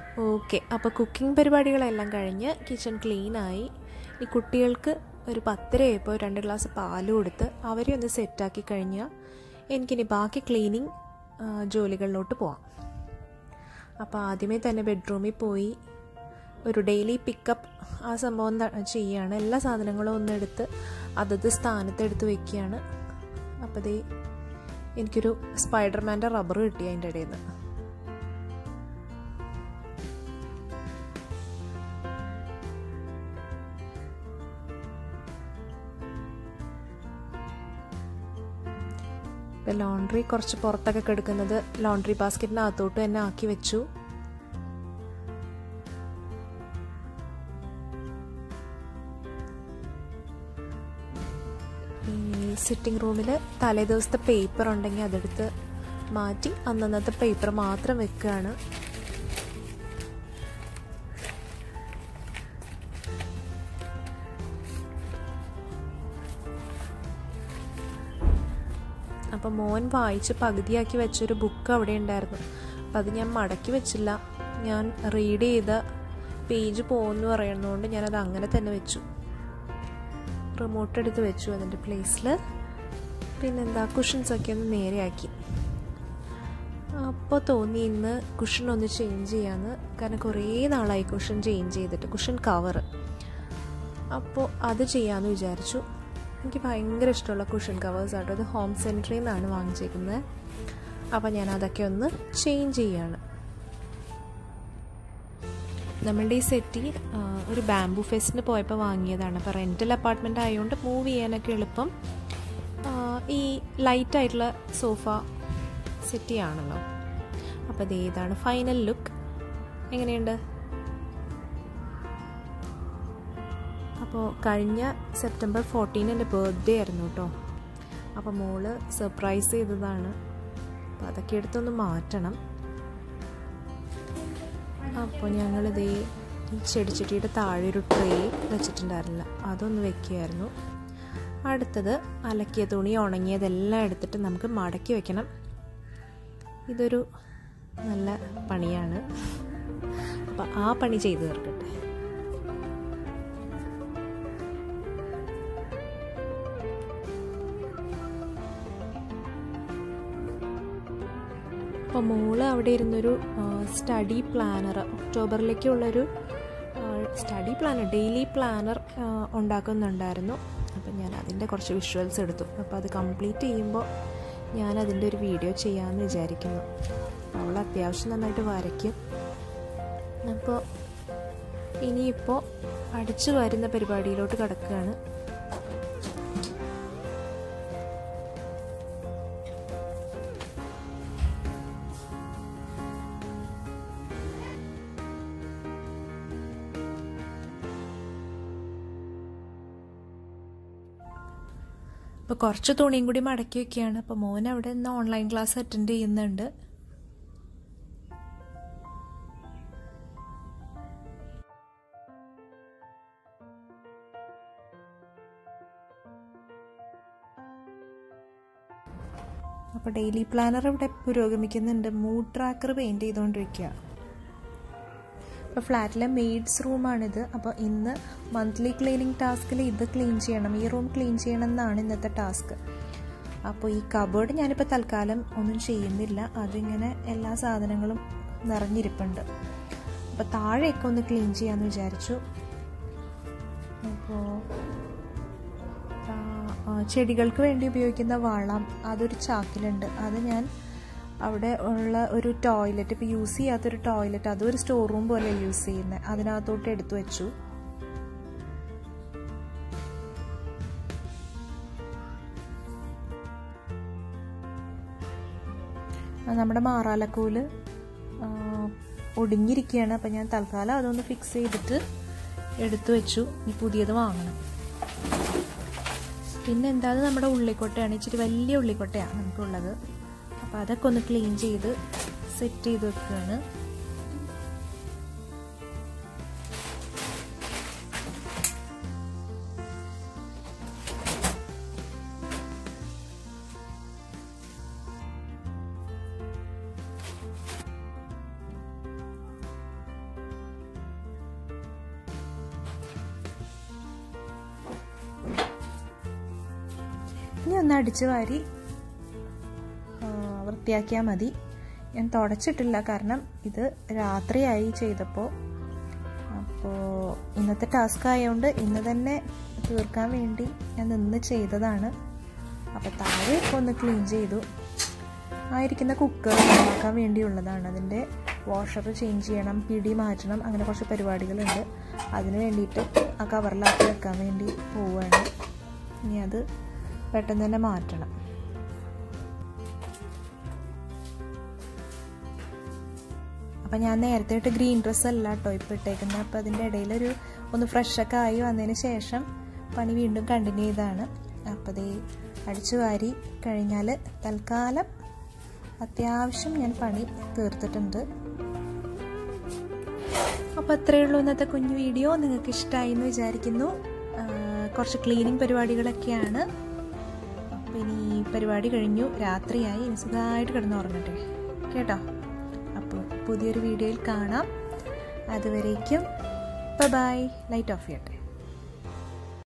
okay അപ്പോൾ cooking പരിപാടികളെല്ലാം കഴിഞ്ഞ് കിച്ചൺ ക്ലീനായി ഈ കുട്ടികൾക്ക് ഒരു പത്തരയായപ്പോൾ രണ്ട് ഗ്ലാസ് പാല് കൊടുത്ത് അവരെ ഒന്ന് സെറ്റാക്കി കഴിഞ്ഞാൽ എനിക്കിനി ബാക്കി ക്ലീനിങ് ജോലികളിലോട്ട് പോവാം അപ്പോൾ ആദ്യമേ തന്നെ ബെഡ്റൂമിൽ പോയി ഒരു ഡെയിലി പിക്കപ്പ് ആ സംഭവം ചെയ്യുകയാണ് എല്ലാ സാധനങ്ങളും ഒന്ന് എടുത്ത് അതത് സ്ഥാനത്ത് എടുത്ത് വെക്കുകയാണ് അപ്പോൾ ദേ എനിക്കൊരു സ്പൈഡർമാൻ്റെ റബ്ബർ കിട്ടി അതിൻ്റെ ഇടയിൽ നിന്ന് ഇപ്പം ലോണ്ട്രി കുറച്ച് പുറത്തൊക്കെ കിടക്കുന്നത് ലോണ്ട്രി ബാസ്ക്കറ്റിനകത്തോട്ട് തന്നെ ആക്കി വെച്ചു ഈ സിറ്റിംഗ് റൂമിൽ തലേ ദിവസത്തെ പേപ്പർ ഉണ്ടെങ്കിൽ അതെടുത്ത് മാറ്റി അന്നന്നത്തെ പേപ്പർ മാത്രം വെക്കുകയാണ് അപ്പം മോൻ വായിച്ച് പകുതിയാക്കി വെച്ചൊരു ബുക്ക് അവിടെ ഉണ്ടായിരുന്നു അപ്പം അത് ഞാൻ മടക്കി വെച്ചില്ല ഞാൻ റീഡ് ചെയ്ത പേജ് പോകുമെന്ന് പറയുന്നതുകൊണ്ട് ഞാനത് അങ്ങനെ തന്നെ വെച്ചു റിമോട്ട് എടുത്ത് വെച്ചു അതിൻ്റെ പ്ലേസിൽ പിന്നെന്താ കുഷൻസൊക്കെ ഒന്ന് നേരെയാക്കി അപ്പോൾ തോന്നി ഇന്ന് കുഷൻ ഒന്ന് ചേഞ്ച് ചെയ്യാമെന്ന് കാരണം കുറേ നാളായി കുഷൻ ചേഞ്ച് ചെയ്തിട്ട് കുഷൻ കവർ അപ്പോൾ അത് ചെയ്യാമെന്ന് വിചാരിച്ചു എനിക്ക് ഭയങ്കര ഇഷ്ടമുള്ള കുഷൻ കവേഴ്സ് ആട്ടോ അത് ഹോം സെൻറ്ററിൽ നിന്നാണ് വാങ്ങിച്ചേക്കുന്നത് അപ്പോൾ ഞാൻ അതൊക്കെ ഒന്ന് ചേഞ്ച് ചെയ്യാണ് നമ്മളുടെ ഈ സെറ്റി ഒരു ബാംബു ഫെസ്റ്റിന് പോയപ്പോൾ വാങ്ങിയതാണ് അപ്പോൾ റെൻറ്റൽ അപ്പാർട്ട്മെൻ്റ് ആയതുകൊണ്ട് മൂവ് ചെയ്യാനൊക്കെ എളുപ്പം ഈ ലൈറ്റ് ആയിട്ടുള്ള സോഫ സെറ്റിയാണല്ലോ അപ്പോൾ ഇത് ഏതാണ് ഫൈനൽ ലുക്ക് എങ്ങനെയുണ്ട് അപ്പോൾ കഴിഞ്ഞ സെപ്റ്റംബർ ഫോർട്ടീൻ എൻ്റെ ബർത്ത്ഡേ ആയിരുന്നു കേട്ടോ അപ്പോൾ മോള് സർപ്രൈസ് ചെയ്തതാണ് അപ്പോൾ അതൊക്കെ എടുത്തൊന്ന് മാറ്റണം അപ്പോൾ ഞങ്ങളിതേ ഈ ചെടിച്ചട്ടിയുടെ താഴെ ഒരു ട്രേ വെച്ചിട്ടുണ്ടായിരുന്നില്ല അതൊന്ന് വെക്കുകയായിരുന്നു അടുത്തത് അലക്കിയ തുണി ഉണങ്ങിയതെല്ലാം എടുത്തിട്ട് നമുക്ക് മടക്കി വെക്കണം ഇതൊരു നല്ല പണിയാണ് അപ്പോൾ ആ പണി ചെയ്തു തീർക്കട്ടെ അപ്പോൾ മോള് അവിടെ ഇരുന്നൊരു സ്റ്റഡി പ്ലാനർ ഒക്ടോബറിലേക്കുള്ളൊരു സ്റ്റഡി പ്ലാനർ ഡെയിലി പ്ലാനർ ഉണ്ടാക്കുന്നുണ്ടായിരുന്നു അപ്പം ഞാൻ അതിൻ്റെ കുറച്ച് വിഷ്വൽസ് എടുത്തു അപ്പോൾ അത് കംപ്ലീറ്റ് ചെയ്യുമ്പോൾ ഞാൻ അതിൻ്റെ ഒരു വീഡിയോ ചെയ്യാമെന്ന് വിചാരിക്കുന്നു അവൾ അത്യാവശ്യം നന്നായിട്ട് വരയ്ക്കും അപ്പോൾ ഇനിയിപ്പോൾ അടിച്ചു വരുന്ന പരിപാടിയിലോട്ട് കിടക്കുകയാണ് അപ്പോൾ കുറച്ച് തുണിയും കൂടി മടക്കി വെക്കുകയാണ് അപ്പോൾ മോൻ അവിടെ നിന്ന് ഓൺലൈൻ ക്ലാസ് അറ്റൻഡ് ചെയ്യുന്നുണ്ട് അപ്പോൾ ഡെയിലി പ്ലാനർ ഇവിടെ പുരോഗമിക്കുന്നുണ്ട് മൂഡ് ട്രാക്കർ പെയിൻറ് ചെയ്തുകൊണ്ടിരിക്കുക ഇപ്പോൾ ഫ്ലാറ്റിലെ മെയ്ഡ്സ് റൂമാണിത് അപ്പോൾ ഇന്ന് മന്ത്ലി ക്ലീനിങ് ടാസ്കിൽ ഇത് ക്ലീൻ ചെയ്യണം ഈ റൂം ക്ലീൻ ചെയ്യണം എന്നാണ് ഇന്നത്തെ ടാസ്ക് അപ്പോൾ ഈ കബേർഡ് ഞാനിപ്പോൾ തൽക്കാലം ഒന്നും ചെയ്യുന്നില്ല അതിങ്ങനെ എല്ലാ സാധനങ്ങളും നിറഞ്ഞിരിപ്പുണ്ട് അപ്പോൾ താഴെയൊക്കെ ഒന്ന് ക്ലീൻ ചെയ്യാമെന്ന് വിചാരിച്ചു അപ്പോൾ ചെടികൾക്ക് വേണ്ടി ഉപയോഗിക്കുന്ന വളം അതൊരു ചാക്കിലുണ്ട് അത് ഞാൻ അവിടെ ഉള്ള ഒരു ടോയ്ലറ്റ് ഇപ്പോൾ യൂസ് ചെയ്യാത്തൊരു ടോയ്ലറ്റ് അതൊരു സ്റ്റോർ റൂം പോലെ യൂസ് ചെയ്യുന്നത് അതിനകത്തോട്ട് എടുത്തു വെച്ചു നമ്മുടെ മാറാലക്കൂല് ഒടിഞ്ഞിരിക്കുകയാണ് അപ്പം ഞാൻ തൽക്കാലം അതൊന്ന് ഫിക്സ് ചെയ്തിട്ട് എടുത്തു വെച്ചു ഇനി പുതിയത് വാങ്ങണം പിന്നെ എന്തായാലും നമ്മുടെ ഉള്ളിക്കൊട്ടയാണ് ഇച്ചിരി വലിയ ഉള്ളിക്കൊട്ടയാണ് നമുക്കുള്ളത് അപ്പോൾ അതൊക്കെ ഒന്ന് ക്ലീൻ ചെയ്ത് സെറ്റ് ചെയ്ത് വെക്കുകയാണ് ഇനി ഒന്ന് അടിച്ചു വാരി വൃത്തിയാക്കിയാൽ മതി ഞാൻ തുടച്ചിട്ടില്ല കാരണം ഇത് രാത്രിയായി ചെയ്തപ്പോൾ അപ്പോൾ ഇന്നത്തെ ടാസ്ക് ആയതുകൊണ്ട് ഇന്ന് തന്നെ തീർക്കാൻ വേണ്ടി ഞാൻ നിന്ന് ചെയ്തതാണ് അപ്പോൾ താഴെ ഇപ്പോൾ ഒന്ന് ക്ലീൻ ചെയ്തു ആയിരിക്കുന്ന കുക്കർ ഉണ്ടാക്കാൻ വേണ്ടിയുള്ളതാണ് അതിൻ്റെ വാഷർ ചേഞ്ച് ചെയ്യണം പിടി മാറ്റണം അങ്ങനെ കുറച്ച് പരിപാടികളുണ്ട് അതിന് വേണ്ടിയിട്ട് ആ കവറിലാക്കി വെക്കാൻ വേണ്ടി പോവുകയാണ് ഇനി അത് പെട്ടെന്ന് തന്നെ മാറ്റണം അപ്പം ഞാൻ നേരത്തെ ഇട്ട് ഗ്രീൻ ഡ്രസ്സ് അല്ല കേട്ടോ ഇപ്പോൾ ഇട്ടേക്കുന്നത് അപ്പോൾ അതിൻ്റെ ഇടയിലൊരു ഒന്ന് ഫ്രഷൊക്കെ ആയി വന്നതിന് ശേഷം പണി വീണ്ടും കണ്ടിന്യൂ ചെയ്താണ് അപ്പോൾ ദേ അടിച്ചു വാരി കഴിഞ്ഞാൽ തൽക്കാലം അത്യാവശ്യം ഞാൻ പണി തീർത്തിട്ടുണ്ട് അപ്പോൾ അത്രയേ ഉള്ളൂ ഇന്നത്തെ കുഞ്ഞു വീഡിയോ നിങ്ങൾക്ക് ഇഷ്ടമായി എന്ന് വിചാരിക്കുന്നു കുറച്ച് ക്ലീനിങ് പരിപാടികളൊക്കെയാണ് അപ്പോൾ ഇനി പരിപാടി കഴിഞ്ഞു രാത്രിയായി ഇനി സുഖമായിട്ട് കിടന്ന് ഉറങ്ങട്ടെ കേട്ടോ അപ്പോൾ പുതിയൊരു വീഡിയോയിൽ കാണാം അതുവരേക്കും ബൈ ലൈറ്റ് ഓഫ് ചെയ്യട്ടെ